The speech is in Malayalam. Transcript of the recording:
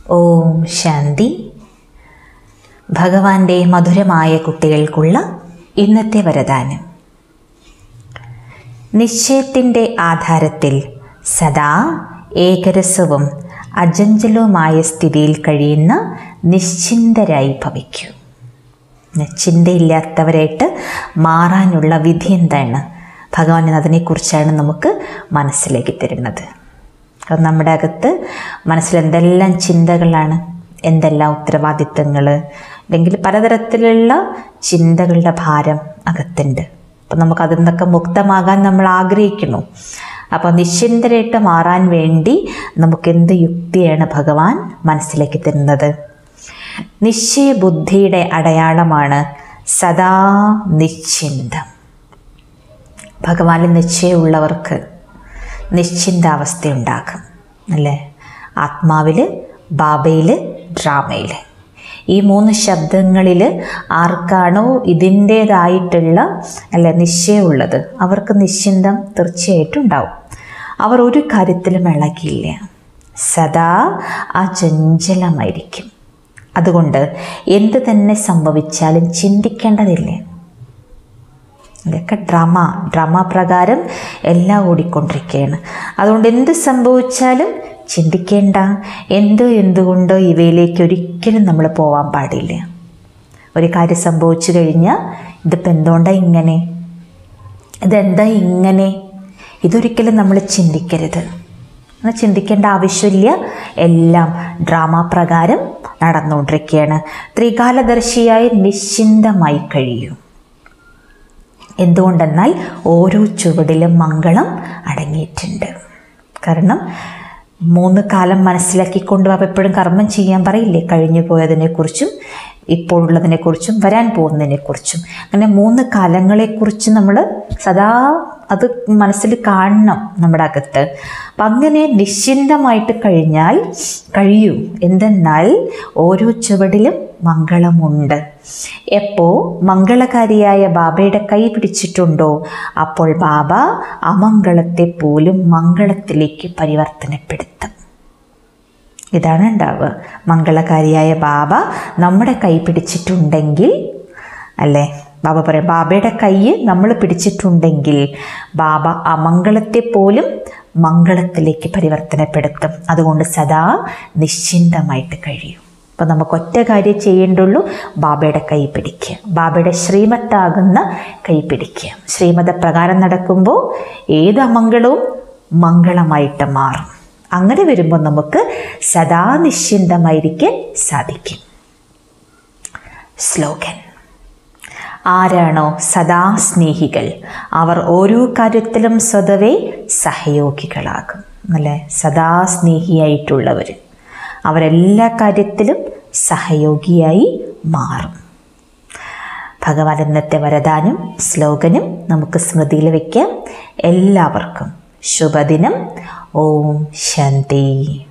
ഓം ശാന്തി ഭഗവാന്റെ മധുരമായ കുട്ടികൾക്കുള്ള ഇന്നത്തെ വരദാനം നിശ്ചയത്തിൻ്റെ ആധാരത്തിൽ സദാ ഏകരസവും അജഞ്ചലവുമായ സ്ഥിതിയിൽ കഴിയുന്ന നിശ്ചിന്തരായി ഭവിക്കൂ ചിന്തയില്ലാത്തവരായിട്ട് മാറാനുള്ള വിധി എന്താണ് ഭഗവാൻ അതിനെക്കുറിച്ചാണ് നമുക്ക് മനസ്സിലേക്ക് തരുന്നത് അത് നമ്മുടെ അകത്ത് മനസ്സിൽ എന്തെല്ലാം ചിന്തകളാണ് എന്തെല്ലാം ഉത്തരവാദിത്തങ്ങൾ അല്ലെങ്കിൽ പലതരത്തിലുള്ള ചിന്തകളുടെ ഭാരം അകത്തുണ്ട് അപ്പം നമുക്ക് അതിൽ നിന്നൊക്കെ മുക്തമാകാൻ നമ്മൾ ആഗ്രഹിക്കുന്നു അപ്പോൾ നിശ്ചിന്തരായിട്ട് മാറാൻ വേണ്ടി നമുക്ക് എന്ത് യുക്തിയാണ് ഭഗവാൻ മനസ്സിലേക്ക് തരുന്നത് നിശ്ചയബുദ്ധിയുടെ അടയാളമാണ് സദാ നിശ്ചിന്തം ഭഗവാനിൽ നിശ്ചയമുള്ളവർക്ക് നിശ്ചിന്താവസ്ഥയുണ്ടാകും അല്ലേ ആത്മാവിൽ ബാബയിൽ ഡ്രാമയിൽ ഈ മൂന്ന് ശബ്ദങ്ങളിൽ ആർക്കാണോ ഇതിൻ്റേതായിട്ടുള്ള അല്ല നിശ്ചയമുള്ളത് അവർക്ക് നിശ്ചിന്തം തീർച്ചയായിട്ടും ഉണ്ടാവും അവർ ഒരു കാര്യത്തിലും ഇളകിയില്ല സദാ അചഞ്ചലമായിരിക്കും അതുകൊണ്ട് എന്ത് തന്നെ സംഭവിച്ചാലും ചിന്തിക്കേണ്ടതില്ല ഇതൊക്കെ ഡ്രാമ ഡ്രാമ പ്രകാരം എല്ലാം ഓടിക്കൊണ്ടിരിക്കുകയാണ് അതുകൊണ്ട് എന്ത് സംഭവിച്ചാലും ചിന്തിക്കേണ്ട എന്ത് എന്തുകൊണ്ട് ഇവയിലേക്ക് ഒരിക്കലും നമ്മൾ പോകാൻ പാടില്ല ഒരു കാര്യം സംഭവിച്ചു കഴിഞ്ഞാൽ ഇതിപ്പോൾ എന്തുകൊണ്ടാണ് ഇങ്ങനെ ഇതെന്താ ഇങ്ങനെ ഇതൊരിക്കലും നമ്മൾ ചിന്തിക്കരുത് അങ്ങനെ ചിന്തിക്കേണ്ട ആവശ്യമില്ല എല്ലാം ഡ്രാമ പ്രകാരം നടന്നുകൊണ്ടിരിക്കുകയാണ് ത്രികാലദർശിയായി നിശ്ചിന്തമായി കഴിയും എന്തുകൊണ്ടെന്നാൽ ഓരോ ചുവടിലും മംഗളം അടങ്ങിയിട്ടുണ്ട് കാരണം മൂന്ന് കാലം മനസ്സിലാക്കിക്കൊണ്ട് അവ എപ്പോഴും കർമ്മം ചെയ്യാൻ പറയില്ലേ കഴിഞ്ഞു പോയതിനെക്കുറിച്ചും ഇപ്പോൾ ഉള്ളതിനെക്കുറിച്ചും വരാൻ പോകുന്നതിനെക്കുറിച്ചും അങ്ങനെ മൂന്ന് കാലങ്ങളെക്കുറിച്ച് നമ്മൾ സദാ അത് മനസ്സിൽ കാണണം നമ്മുടെ അകത്ത് അപ്പം അങ്ങനെ നിശ്ചിന്തമായിട്ട് കഴിഞ്ഞാൽ കഴിയൂ എന്തെന്നാൽ ഓരോ ചുവടിലും മംഗളമുണ്ട് എപ്പോൾ മംഗളകാരിയായ ബാബയുടെ കൈ പിടിച്ചിട്ടുണ്ടോ അപ്പോൾ ബാബ അമംഗളത്തെ പോലും മംഗളത്തിലേക്ക് പരിവർത്തനപ്പെടുത്തും ഇതാണ് ഉണ്ടാവുക മംഗളകാരിയായ ബാബ നമ്മുടെ കൈ പിടിച്ചിട്ടുണ്ടെങ്കിൽ അല്ലേ ബാബ പറയും ബാബയുടെ കൈ നമ്മൾ പിടിച്ചിട്ടുണ്ടെങ്കിൽ ബാബ അമംഗളത്തെ പോലും മംഗളത്തിലേക്ക് പരിവർത്തനപ്പെടുത്തും അതുകൊണ്ട് സദാ നിശ്ചിന്തമായിട്ട് കഴിയും അപ്പോൾ നമുക്ക് ഒറ്റ കാര്യം ചെയ്യേണ്ടുള്ളൂ ബാബയുടെ കൈ പിടിക്കുക ബാബയുടെ ശ്രീമത്താകുന്ന കൈ പിടിക്കുക ശ്രീമത പ്രകാരം നടക്കുമ്പോൾ ഏത് അമംഗളവും മംഗളമായിട്ട് മാറും അങ്ങനെ വരുമ്പോൾ നമുക്ക് സദാ നിശ്ചിന്തമായിരിക്കാൻ സാധിക്കും സ്ലോഗൻ ആരാണോ സദാ സ്നേഹികൾ അവർ ഓരോ കാര്യത്തിലും സ്വതവേ സഹയോഗികളാകും അല്ലേ സദാ സ്നേഹിയായിട്ടുള്ളവർ അവരെല്ലാ കാര്യത്തിലും സഹയോഗിയായി മാറും ഭഗവാൻ ഇന്നത്തെ വരദാനും സ്ലോഗനും നമുക്ക് സ്മൃതിയിൽ വയ്ക്കാം എല്ലാവർക്കും ശുഭദിനം ഓം ശാന്തി